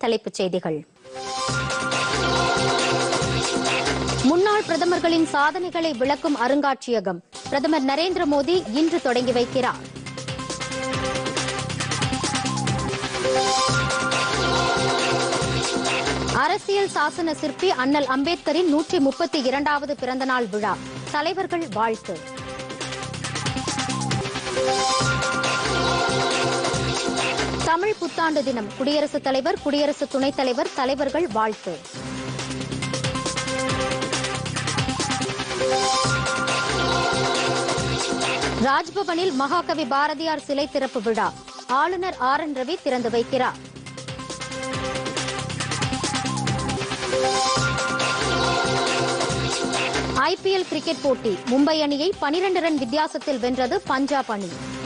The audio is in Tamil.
தலைப்புச் செய்திகள் முன்னாள் பிரதமர்களின் சாதனைகளை விளக்கும் அருங்காட்சியகம் பிரதமர் நரேந்திர மோடி இன்று தொடங்கி வைக்கிறார் அரசியல் சாசன சிற்பி அண்ணல் அம்பேத்கரின் நூற்றி முப்பத்தி இரண்டாவது பிறந்தநாள் விழா தலைவர்கள் வாழ்த்து தமிழ் புத்தாண்டு தினம் குடியரசுத் தலைவர் குடியரசு துணைத் தலைவர் தலைவர்கள் வாழ்த்து ராஜ்பவனில் மகாகவி பாரதியார் சிலை திறப்பு விழா ஆளுநர் ஆர் என் ரவி திறந்து வைக்கிறார் ஐபிஎல் கிரிக்கெட் போட்டி மும்பை அணியை 12 ரன் வித்தியாசத்தில் வென்றது பஞ்சாப் அணி